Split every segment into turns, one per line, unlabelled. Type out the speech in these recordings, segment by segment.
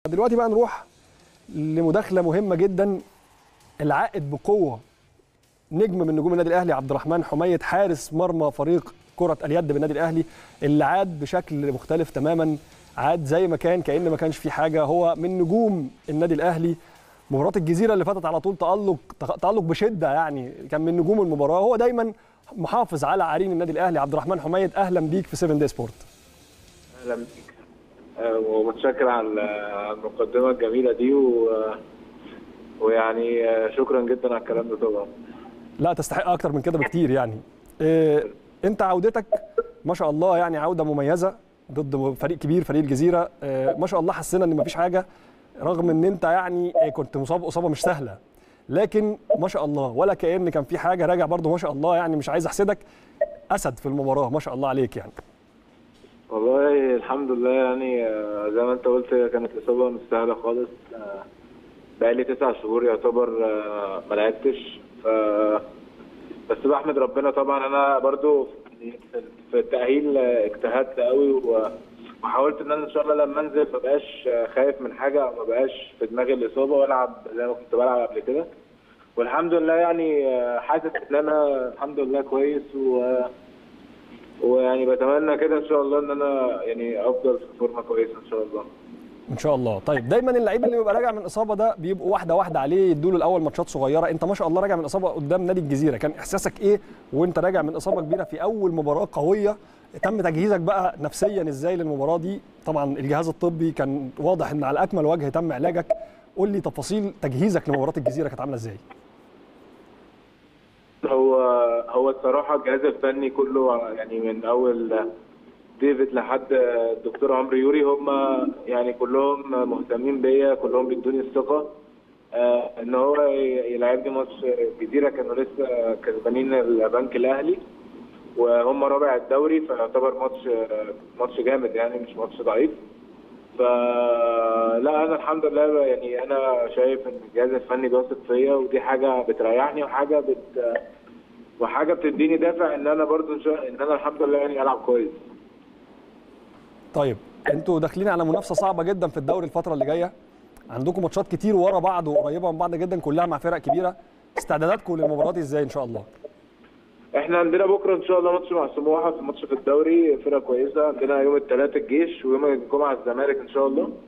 دلوقتي بقى نروح لمداخله مهمه جدا العائد بقوه نجم من نجوم النادي الاهلي عبد الرحمن حميد حارس مرمى فريق كره اليد بالنادي الاهلي اللي عاد بشكل مختلف تماما عاد زي ما كان كان ما كانش في حاجه هو من نجوم النادي الاهلي مباراه الجزيره اللي فاتت على طول تالق تالق بشده يعني كان من نجوم المباراه هو دايما محافظ على عرين النادي الاهلي عبد الرحمن حميد اهلا بيك في 7 دي سبورت
اهلا بيك آه، ومتشكر على على المقدمه الجميله دي و... ويعني آه، شكرا جدا على الكلام ده طبعا
لا تستحق اكتر من كده بكتير يعني إيه انت عودتك ما شاء الله يعني عوده مميزه ضد فريق كبير فريق الجزيره إيه ما شاء الله حسينا ان مفيش حاجه رغم ان انت يعني إيه كنت مصاب اصابه مش سهله لكن ما شاء الله ولا كان كان في حاجه راجع برضو ما شاء الله يعني مش عايز احسدك اسد في المباراه ما شاء الله عليك يعني
والله الحمد لله يعني آه، زي ما انت قلت هي كانت اصابه مش سهله خالص آه، بقالي تسع شهور يعتبر آه، ما لعبتش ف بس بحمد ربنا طبعا انا برضو يعني في- في التاهيل آه، اجتهدت قوي و- وحاولت ان انا ان شاء الله لما انزل ما بقاش آه، خايف من حاجه او ما بقاش في دماغي الاصابه والعب زي ما كنت بلعب قبل كده والحمد لله يعني آه، حاسس ان انا الحمد لله كويس و ويعني بتمنى كده ان شاء الله ان انا يعني افضل في فورمه كويسه ان شاء الله
ان شاء الله طيب دايما اللعيب اللي بيبقى راجع من اصابه ده بيبقوا واحده واحده عليه يدوا له الاول ماتشات صغيره انت ما شاء الله راجع من اصابه قدام نادي الجزيره كان احساسك ايه وانت راجع من اصابه كبيره في اول مباراه قويه تم تجهيزك بقى نفسيا ازاي للمباراه دي طبعا الجهاز الطبي كان واضح ان على اكمل وجه تم علاجك قول لي تفاصيل تجهيزك لمباراه الجزيره كانت عامله ازاي
هو هو الصراحه الجهاز الفني كله يعني من اول ديفيد لحد الدكتور عمرو يوري هم يعني كلهم مهتمين بيا كلهم بيدوني الثقه آه، ان هو ي- يلعبني ماتش جزيره كانوا لسه كسبانين البنك الاهلي وهم رابع الدوري فيعتبر ماتش ماتش جامد يعني مش ماتش ضعيف فلا انا الحمد لله يعني انا شايف ان الجهاز الفني بيثق فيا ودي حاجه بتريحني وحاجه بت وحاجه بتديني دافع ان انا برضو إن شاء- ان انا الحمد لله يعني العب كويس
طيب انتوا داخلين على منافسه صعبه جدا في الدوري الفتره اللي جايه عندكم ماتشات كتير ورا بعض وقريبه من بعض جدا كلها مع فرق كبيره استعداداتكم للمباراه دي ازاي ان شاء الله
احنا عندنا بكره ان شاء الله ماتش مع سموحه في ماتش في الدوري فرقه كويسه عندنا يوم الثلاث الجيش ويوم الجمعه الزمالك ان شاء الله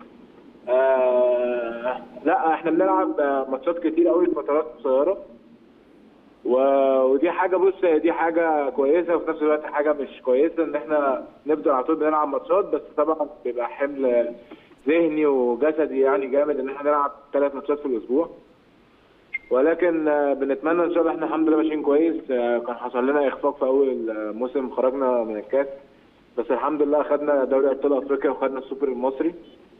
آه لا احنا بنلعب آه، ماتشات كتير قوي في فترات قصيره و... ودي حاجه بص هي دي حاجه كويسه وفي نفس الوقت حاجه مش كويسه ان احنا نفضل على طول بنلعب ماتشات بس طبعا بيبقى حمل ذهني وجسدي يعني جامد ان احنا نلعب ثلاث ماتشات في الاسبوع ولكن آه، بنتمنى ان شاء الله احنا الحمد لله ماشيين كويس آه، كان حصل لنا اخفاق في اول آه، موسم خرجنا من الكاس بس الحمد لله خدنا دوري ابطال افريقيا وخدنا السوبر المصري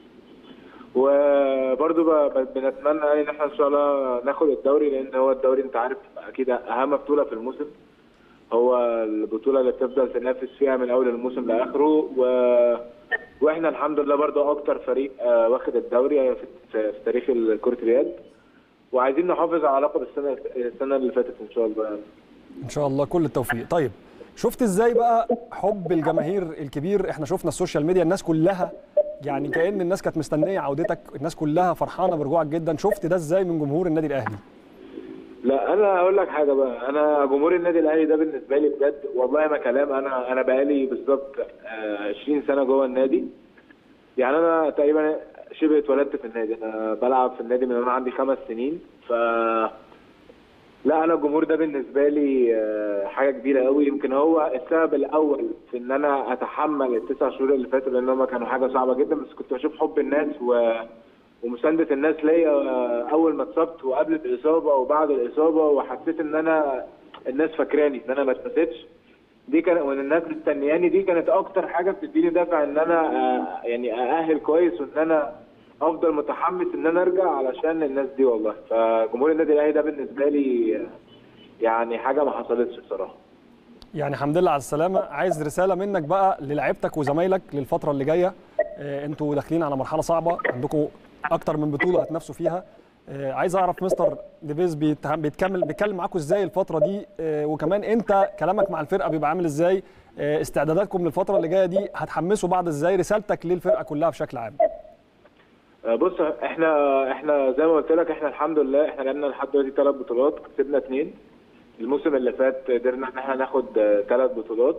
وبرضه ب- ب- بنتمنى يعني ان احنا ان شاء الله ناخد الدوري لان هو الدوري انت عارف اكيد اهم بطوله في الموسم هو البطوله اللي بتفضل تنافس فيها من اول الموسم لاخره و... واحنا الحمد لله برضه اكتر فريق آه، واخد الدوري في, في, في تاريخ كره اليد وعايزين نحافظ على لقب السنه السنه اللي فاتت ان شاء الله يعني.
ان شاء الله كل التوفيق طيب شفت ازاي بقى حب الجماهير الكبير احنا شفنا السوشيال ميديا الناس كلها يعني كأن الناس كانت مستنيه عودتك الناس كلها فرحانه برجوعك جدا شفت ده ازاي من جمهور النادي الاهلي
لا انا هقول لك حاجه بقى انا جمهور النادي الاهلي ده بالنسبه لي بجد والله ما كلام انا انا بقالي بالظبط آه، 20 سنه جوه النادي يعني انا تقريبا شبه اتولدت في النادي انا بلعب في النادي من وانا عندي خمس سنين ف لا انا الجمهور ده بالنسبه لي آه، حاجه كبيره قوي يمكن هو السبب الاول في ان انا اتحمل التسع شهور اللي فاتوا لان هم كانوا حاجه صعبه جدا بس كنت بشوف حب الناس و ومسانده الناس ليا آه، اول ما اتصبت وقبل الاصابه وبعد الاصابه وحسيت ان انا الناس فاكراني ان انا ما اتنسيتش دي كان وان الناس مستنياني دي كانت اكتر حاجه بتديني دافع ان انا آه، يعني ااهل كويس وان انا افضل متحمس ان انا ارجع علشان الناس دي والله فجمهور النادي الاهلي ده بالنسبه لي آه، يعني حاجه ما حصلتش بصراحه
يعني الحمد لله على السلامه عايز رساله منك بقى للاعيبتك وزمايلك للفتره اللي جايه آه، انتوا داخلين على مرحله صعبه عندكم اكتر من بطوله هتنافسوا فيها آه، عايز اعرف مستر ديفيز بيتهم- بيتكمل بيتكلم معاكم ازاي الفتره دي آه، وكمان انت كلامك مع الفرقه بيبقى عامل ازاي آه، استعداداتكم للفتره اللي جايه دي هتحمسوا بعض ازاي رسالتك للفرقه كلها بشكل عام
آه، بص احنا احنا زي ما قلت لك احنا الحمد لله احنا لعبنا لحد دلوقتي ثلاث بطولات كسبنا اثنين الموسم اللي فات قدرنا ان احنا ناخد ثلاث بطولات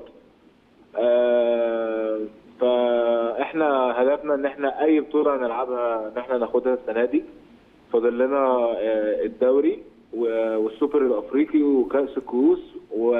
آه، فاحنا هدفنا ان احنا اي بطوله نلعبها ان احنا ناخدها السنه دي فاضل لنا آه، الدوري و- والسوبر الافريقي وكاس الكؤوس و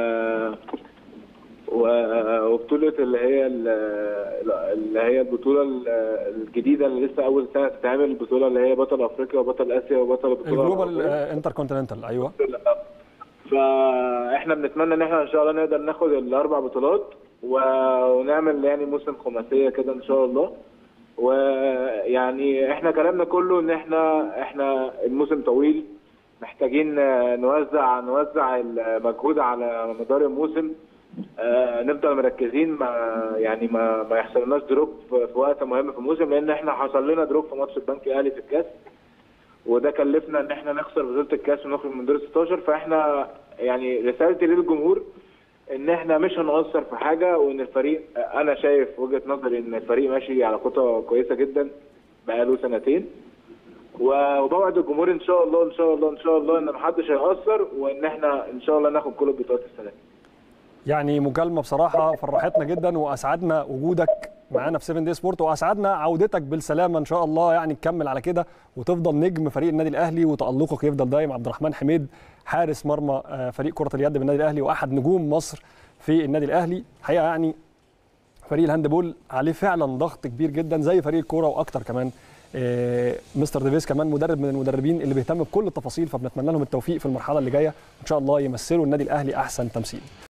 و- وبطولة اللي هي ال- اللي هي البطولة ال- الجديدة اللي لسه أول سنة تتعمل البطولة اللي هي بطل أفريقيا وبطل آسيا وبطل البطولة
الجلوبال
العربية.
انتر كونتيننتال ايوه
فاحنا بنتمنى ان احنا ان شاء الله نقدر ناخد الاربع بطولات و- ونعمل يعني موسم خماسيه كده ان شاء الله ويعني احنا كلامنا كله ان احنا احنا الموسم طويل محتاجين نوزع نوزع المجهود على مدار الموسم آه، نفضل مركزين ما يعني ما ما يحصلناش دروب في وقت مهم في الموسم لان احنا حصل لنا دروب في ماتش البنك الاهلي في الكاس وده كلفنا ان احنا نخسر بطوله الكاس ونخرج من دور 16 فاحنا يعني رسالتي للجمهور ان احنا مش هنقصر في حاجه وان الفريق انا شايف وجهه نظري ان الفريق ماشي على خطى كويسه جدا بقاله سنتين و- وبوعد الجمهور ان شاء الله ان شاء الله ان شاء الله ان محدش هيقصر وان احنا ان شاء الله ناخد كل البطولات السنه دي
يعني مكالمه بصراحه فرحتنا جدا واسعدنا وجودك معانا في 7 دي سبورت واسعدنا عودتك بالسلامه ان شاء الله يعني تكمل على كده وتفضل نجم فريق النادي الاهلي وتالقك يفضل دايم عبد الرحمن حميد حارس مرمى آه، فريق كره اليد بالنادي الاهلي واحد نجوم مصر في النادي الاهلي حقيقه يعني فريق الهاندبول عليه فعلا ضغط كبير جدا زي فريق الكوره واكتر كمان آه، مستر ديفيس كمان مدرب من المدربين اللي بيهتم بكل التفاصيل فبنتمنى لهم التوفيق في المرحله اللي جايه وان شاء الله يمثلوا النادي الاهلي احسن تمثيل